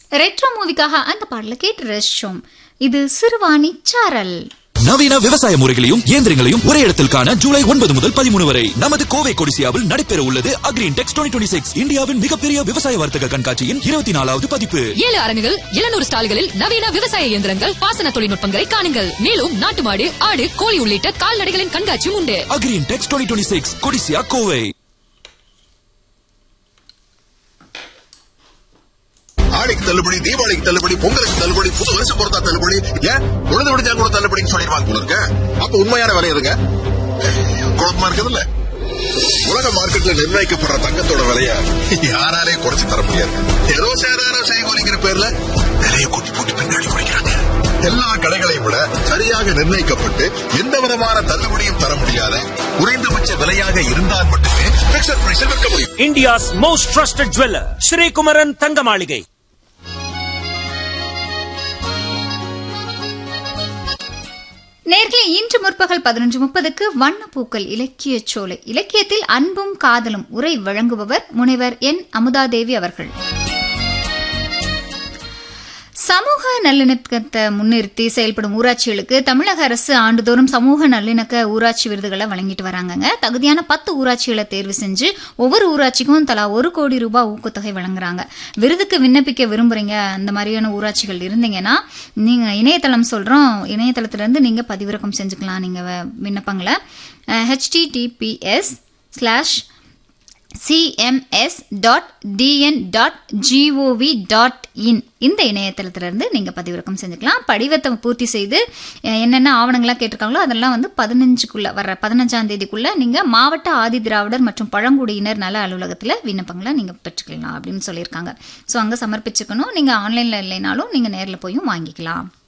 Retro மூவிக்காக அந்த பாடலை கேட்டு ரசிச்சோம் இது சிறுவாணி சாரல் நவீன விவசாய முறைகளையும் இயந்திரங்களையும் ஒரே இடத்தில் காண ஜூலை ஒன்பது முதல் பதிமூணு வரை நமது கோவை கொடிசியாவில் நடைபெற உள்ளது அக்ரீன் டெக்ஸ் டுவெண்ட்டி சிக்ஸ் இந்தியாவின் மிகப்பெரிய விவசாய வர்த்தக கண்காட்சியின் இருபத்தி நாலாவது பதிப்பு ஏழு அரங்குகள் எழுநூறு ஸ்டால்களில் நவீன விவசாய இயந்திரங்கள் பாசன தொழில்நுட்பங்களை காணுங்கள் மேலும் நாட்டு மாடு ஆடு கோழி உள்ளிட்ட கால்நடைகளின் கண்காட்சியும் உண்டு Agri Intex twenty six Codissia Kovai ஆடிக்கு தள்ளுபடி தீபாவளிக்கு தள்ளுபடி பொங்கலுக்கு தள்ளுபடி புது வருஷம் பொறுத்தா தள்ளுபடி ஏன் உழுது விடுஞ்சா கூட தள்ளுபடின்னு சொல்லிடுவாங்க போல இருக்க அப்ப உண்மையான விலை எதுங்க குழப்பமா இருக்குது இல்ல உலக மார்க்கெட்ல நிர்ணயிக்கப்படுற தங்கத்தோட விலைய யாராலே குறைச்சு தர முடியாது ஏதோ சேதாரம் செய்கோலிங்கிற பேர்ல விலையை கூட்டி போட்டு பின்னாடி குறைக்கிறாங்க எல்லா கடைகளையும் விட சரியாக நிர்ணயிக்கப்பட்டு எந்த விதமான தள்ளுபடியும் தர முடியாத குறைந்தபட்ச விலையாக இருந்தால் மட்டுமே பிக்சர் பிரைஸில் விற்க முடியும் India's most trusted jeweler, Sri Kumaran Thangamaligai. நேர்களே இன்று முற்பகல் பதினொன்று முப்பதுக்கு வண்ணப்பூக்கள் இலக்கிய சோலை இலக்கியத்தில் அன்பும் காதலும் உரை வழங்குபவர் முனைவர் என் அமுதாதேவி அவர்கள் சமூக நல்லிணக்கத்தை முன்னிறுத்தி செயல்படும் ஊராட்சிகளுக்கு தமிழக அரசு ஆண்டுதோறும் சமூக நல்லிணக்க ஊராட்சி விருதுகளை வழங்கிட்டு வராங்கங்க தகுதியான பத்து ஊராட்சிகளை தேர்வு செஞ்சு ஒவ்வொரு ஊராட்சிக்கும் தலா ஒரு கோடி ரூபாய் ஊக்கத்தொகை வழங்குறாங்க விருதுக்கு விண்ணப்பிக்க விரும்புறீங்க அந்த மாதிரியான ஊராட்சிகள் இருந்தீங்கன்னா நீங்க இணையதளம் சொல்றோம் இணையதளத்துல இருந்து நீங்க பதிவிறக்கம் செஞ்சுக்கலாம் நீங்க வ- விண்ணப்பங்களை HTTPS slash CMS dot TN dot GOV dot in இந்த இணையதளத்திலிருந்து நீங்கள் பதிவிறக்கம் செஞ்சுக்கலாம் படிவத்தை பூர்த்தி செய்து அஹ், என்னென்ன ஆவணங்கள்லாம் கேட்டிருக்காங்களோ அதெல்லாம் வந்து பதினஞ்சுக்குள்ள வர பதினஞ்சாம் தேதிக்குள்ள நீங்கள் மாவட்ட ஆதி திராவிடர் மற்றும் பழங்குடியினர் நல அலுவலகத்தில் விண்ணப்பங்களை நீங்கள் பெற்றுக்கலாம் அப்படின்னு சொல்லியிருக்காங்க ஸோ அங்கே சமர்ப்பிச்சுக்கணும் நீங்கள் ஆன்லைனில் இல்லைனாலும் நீங்கள் நேரில் போயும் வாங்கிக்கலாம்